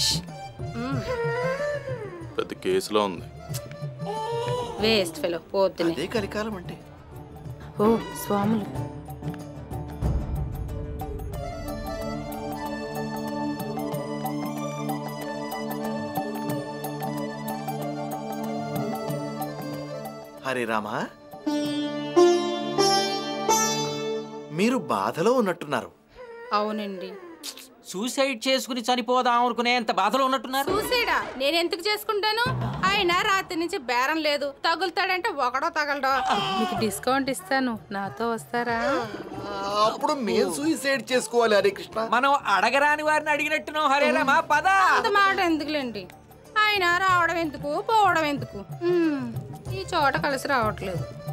పెద్ద కేసులో ఉంది వేస్ట్ ఫెలో పోతుని అదే కలికాలం అంటే ఓ స్వాములు హరే రామా మీరు బాధలో ఉన్నట్టున్నారు అవునండి సూసైడ్ చేసుకుని చనిపోదాం అనుకునేంత బాధలో ఉన్నట్టున్నారు చూసేడా నేను ఎందుకు చేసుకుంటాను ఆయన రాత్రి నుంచి బేరం లేదు తగులుతాడంటే ఒకడో తగలడో మీకు డిస్కౌంట్ ఇస్తాను నాతో వస్తారా అప్పుడు మేము సూసైడ్ చేసుకోవాలి హరే కృష్ణ మనం అడగరాని వారిని అడిగినట్టున్నాం హరే రామ పద అంత మాట ఎందుకులేండి ఆయన రావడం ఎందుకు పోవడం ఎందుకు మ్మ్. ఈ చోట కలిసి రావట్లేదు